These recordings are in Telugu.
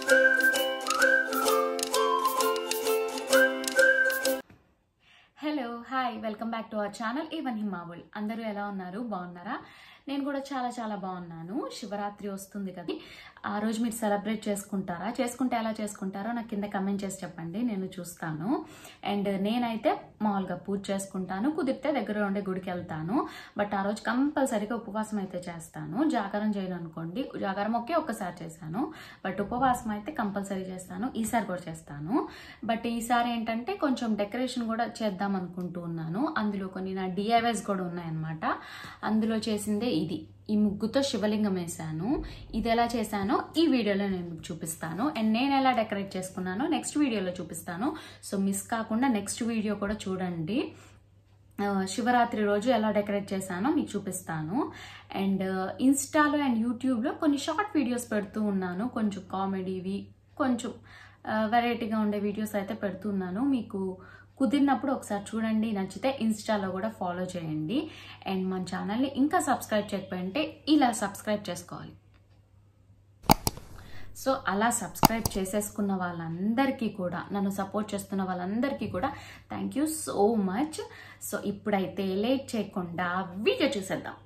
hello hi welcome back to our channel ఈవెన్ హిమావుల్ అందరూ ఎలా ఉన్నారు బాగున్నారా నేను కూడా చాలా చాలా బాగున్నాను శివరాత్రి వస్తుంది కదా ఆ రోజు మీరు సెలబ్రేట్ చేసుకుంటారా చేసుకుంటే ఎలా చేసుకుంటారో నాకు కింద కమెంట్ చేసి చెప్పండి నేను చూస్తాను అండ్ నేనైతే మామూలుగా పూజ చేసుకుంటాను కుదిరితే దగ్గర ఉండే గుడికి వెళ్తాను బట్ ఆ రోజు కంపల్సరీగా ఉపవాసం అయితే చేస్తాను జాగారం చేయను అనుకోండి జాగారం ఒకే ఒక్కసారి చేశాను బట్ ఉపవాసం అయితే కంపల్సరీ చేస్తాను ఈసారి కూడా చేస్తాను బట్ ఈసారి ఏంటంటే కొంచెం డెకరేషన్ కూడా చేద్దాం అనుకుంటూ ఉన్నాను అందులో కొన్ని నా డిఐవైస్ కూడా ఉన్నాయన్నమాట అందులో చేసిందే ఇది ఈ ముగ్గుతో శివలింగం వేసాను ఇది ఎలా చేశానో ఈ వీడియోలో నేను మీకు చూపిస్తాను అండ్ నేను ఎలా డెకరేట్ చేసుకున్నానో నెక్స్ట్ వీడియోలో చూపిస్తాను సో మిస్ కాకుండా నెక్స్ట్ వీడియో కూడా చూడండి ఆ, శివరాత్రి రోజు ఎలా డెకరేట్ చేశానో మీకు చూపిస్తాను అండ్ ఇన్స్టాలో అండ్ యూట్యూబ్లో కొన్ని షార్ట్ వీడియోస్ పెడుతూ ఉన్నాను కొంచెం కామెడీవి కొంచెం వెరైటీగా ఉండే వీడియోస్ అయితే పెడుతున్నాను మీకు కుదిరినప్పుడు ఒకసారి చూడండి నచ్చితే ఇన్స్టాలో కూడా ఫాలో చేయండి అండ్ మన ఛానల్ని ఇంకా సబ్స్క్రైబ్ చేయకపోయింటే ఇలా సబ్స్క్రైబ్ చేసుకోవాలి సో అలా సబ్స్క్రైబ్ చేసేసుకున్న వాళ్ళందరికీ కూడా నన్ను సపోర్ట్ చేస్తున్న వాళ్ళందరికీ కూడా thank you so much so ఇప్పుడైతే లేట్ చేయకుండా వీడియో చూసేద్దాం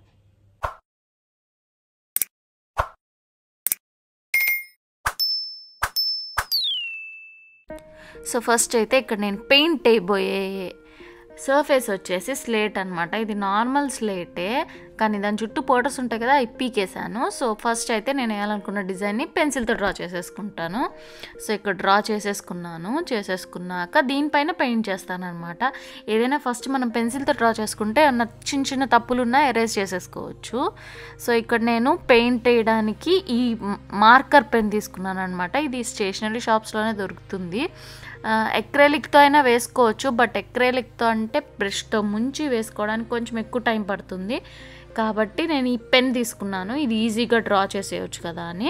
సో ఫస్ట్ అయితే ఇక్కడ నేను పెయింట్ వేయబోయే సర్ఫేస్ వచ్చేసి స్లేట్ అనమాట ఇది నార్మల్ స్లేటే కానీ దాని చుట్టూ పోటర్స్ ఉంటాయి కదా అవి పీకేసాను సో ఫస్ట్ అయితే నేను వేయాలనుకున్న డిజైన్ని పెన్సిల్తో డ్రా చేసేసుకుంటాను సో ఇక్కడ డ్రా చేసేసుకున్నాను చేసేసుకున్నాక దీనిపైన పెయింట్ చేస్తాను అనమాట ఏదైనా ఫస్ట్ మనం పెన్సిల్తో డ్రా చేసుకుంటే అన్న చిన్న చిన్న తప్పులు ఉన్నా ఎరేజ్ చేసేసుకోవచ్చు సో ఇక్కడ నేను పెయింట్ వేయడానికి ఈ మార్కర్ పెన్ తీసుకున్నాను అనమాట ఇది స్టేషనరీ షాప్స్లోనే దొరుకుతుంది ఎక్రేలిక్తో అయినా వేసుకోవచ్చు బట్ ఎక్రేలిక్తో అంటే బ్రష్తో ముంచి వేసుకోవడానికి కొంచెం ఎక్కువ టైం పడుతుంది కాబట్టి నేను ఈ పెన్ తీసుకున్నాను ఇది ఈజీగా డ్రా చేసేయచ్చు కదా అని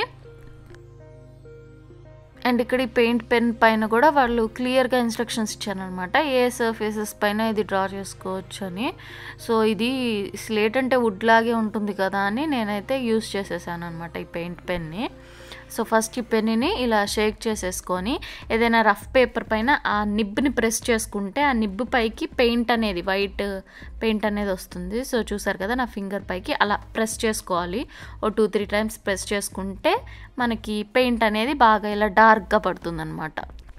అండ్ ఇక్కడ ఈ పెయింట్ పెన్ పైన కూడా వాళ్ళు క్లియర్గా ఇన్స్ట్రక్షన్స్ ఇచ్చారనమాట ఏ సర్ఫేసెస్ పైన ఇది డ్రా చేసుకోవచ్చు అని సో ఇది స్లేట్ అంటే వుడ్ లాగే ఉంటుంది కదా అని నేనైతే యూస్ చేసేసాను అనమాట ఈ పెయింట్ పెన్ని సో ఫస్ట్ ఈ పెన్నుని ఇలా షేక్ చేసేసుకొని ఏదైనా రఫ్ పేపర్ పైన ఆ నిబ్ని ప్రెస్ చేసుకుంటే ఆ నిబ్బు పైకి పెయింట్ అనేది వైట్ పెయింట్ అనేది వస్తుంది సో చూసారు కదా నా ఫింగర్ పైకి అలా ప్రెస్ చేసుకోవాలి ఓ టూ త్రీ టైమ్స్ ప్రెస్ చేసుకుంటే మనకి పెయింట్ అనేది బాగా ఇలా డార్క్గా పడుతుంది అనమాట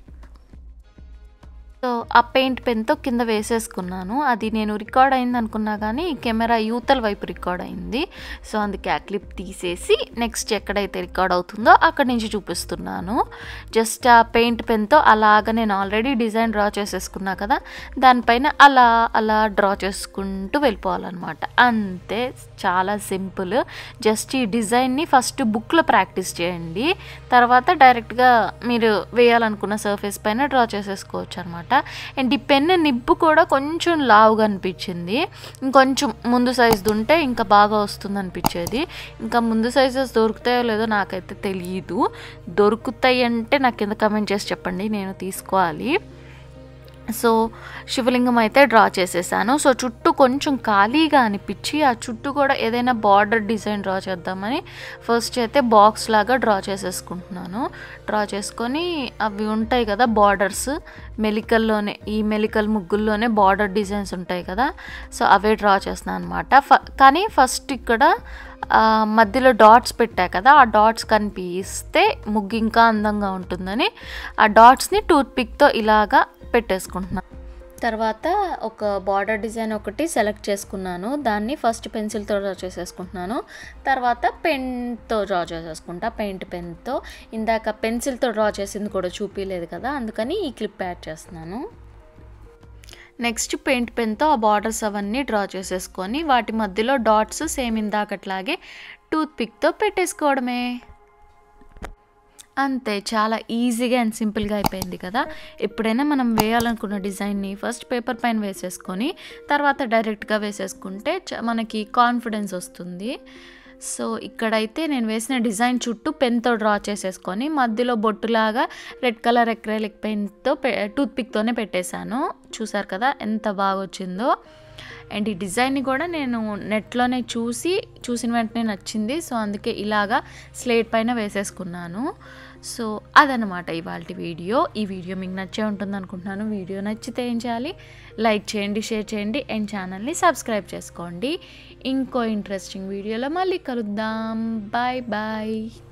సో ఆ పెయింట్ పెన్తో కింద వేసేసుకున్నాను అది నేను రికార్డ్ అయింది అనుకున్నా కానీ కెమెరా యూతల వైపు రికార్డ్ అయింది సో అందుకే ఆ క్లిప్ తీసేసి నెక్స్ట్ ఎక్కడైతే రికార్డ్ అవుతుందో అక్కడి నుంచి చూపిస్తున్నాను జస్ట్ ఆ పెయింట్ పెన్తో అలాగ నేను ఆల్రెడీ డిజైన్ డ్రా చేసేసుకున్నా కదా దానిపైన అలా అలా డ్రా చేసుకుంటూ వెళ్ళిపోవాలన్నమాట అంతే చాలా సింపుల్ జస్ట్ ఈ డిజైన్ని ఫస్ట్ బుక్లో ప్రాక్టీస్ చేయండి తర్వాత డైరెక్ట్గా మీరు వేయాలనుకున్న సర్ఫేస్ పైన డ్రా చేసేసుకోవచ్చు అనమాట అండ్ ఈ పెన్ నిబ్బు కూడా కొంచెం లావుగా అనిపించింది ఇంకొంచెం ముందు సైజు ఉంటే ఇంకా బాగా వస్తుంది అనిపించేది ఇంకా ముందు సైజెస్ దొరుకుతాయో లేదో నాకైతే తెలియదు దొరుకుతాయి అంటే నాకు కింద కమెంట్ చేసి చెప్పండి నేను తీసుకోవాలి సో శివలింగం అయితే డ్రా చేసేసాను సో చుట్టూ కొంచెం ఖాళీగా అనిపించి ఆ చుట్టూ కూడా ఏదైనా బార్డర్ డిజైన్ డ్రా చేద్దామని ఫస్ట్ అయితే బాక్స్ లాగా డ్రా చేసేసుకుంటున్నాను డ్రా చేసుకొని అవి ఉంటాయి కదా బార్డర్స్ మెలికల్లోనే ఈ మెలికల్ ముగ్గుల్లోనే బార్డర్ డిజైన్స్ ఉంటాయి కదా సో అవే డ్రా చేస్తున్నాను అనమాట ఫ కానీ ఫస్ట్ ఇక్కడ ఆ, మధ్యలో డాట్స్ పెట్టా కదా ఆ డాట్స్ కనిపిస్తే ముగ్గు ఇంకా అందంగా ఉంటుందని ఆ డాట్స్ని టూత్ పిక్తో ఇలాగా పెట్టేసుకుంటున్నాను తర్వాత ఒక బార్డర్ డిజైన్ ఒకటి సెలెక్ట్ చేసుకున్నాను దాన్ని ఫస్ట్ పెన్సిల్తో డ్రా చేసేసుకుంటున్నాను తర్వాత పెన్తో డ్రా చేసేసుకుంటా పెయింట్ పెన్తో ఇందాక పెన్సిల్తో డ్రా చేసింది కూడా చూపించలేదు కదా అందుకని ఈ క్లిప్ యాడ్ చేస్తున్నాను నెక్స్ట్ పెయింట్ పెన్తో ఆ బార్డర్స్ అవన్నీ డ్రా చేసేసుకొని వాటి మధ్యలో డాట్స్ సేమ్ ఇందాకట్లాగే టూత్ పిక్తో పెట్టేసుకోవడమే అంతే చాలా ఈజీగా అండ్ సింపుల్గా అయిపోయింది కదా ఎప్పుడైనా మనం వేయాలనుకున్న డిజైన్ని ఫస్ట్ పేపర్ పైన వేసేసుకొని తర్వాత డైరెక్ట్గా వేసేసుకుంటే చ- మనకి కాన్ఫిడెన్స్ వస్తుంది సో ఇక్కడైతే నేను వేసిన డిజైన్ చుట్టూ పెన్తో డ్రా చేసేసుకొని మధ్యలో బొట్టులాగా రెడ్ కలర్ ఎక్రైలిక్ పెన్తో టూత్ పిక్తోనే పెట్టేశాను చూసారు కదా ఎంత బాగా వచ్చిందో అండ్ ఈ డిజైన్ని కూడా నేను నెట్లోనే చూసి చూసిన వెంటనే నచ్చింది సో అందుకే ఇలాగా స్లేట్ పైన వేసేసుకున్నాను సో అదనమాట ఇవాళ వీడియో ఈ వీడియో మీకు నచ్చే ఉంటుంది అనుకుంటున్నాను వీడియో నచ్చితే ఏం చేయాలి లైక్ చేయండి షేర్ చేయండి అండ్ ఛానల్ని సబ్స్క్రైబ్ చేసుకోండి ఇంకో ఇంట్రెస్టింగ్ వీడియోలో మళ్ళీ కలుద్దాం బాయ్ బాయ్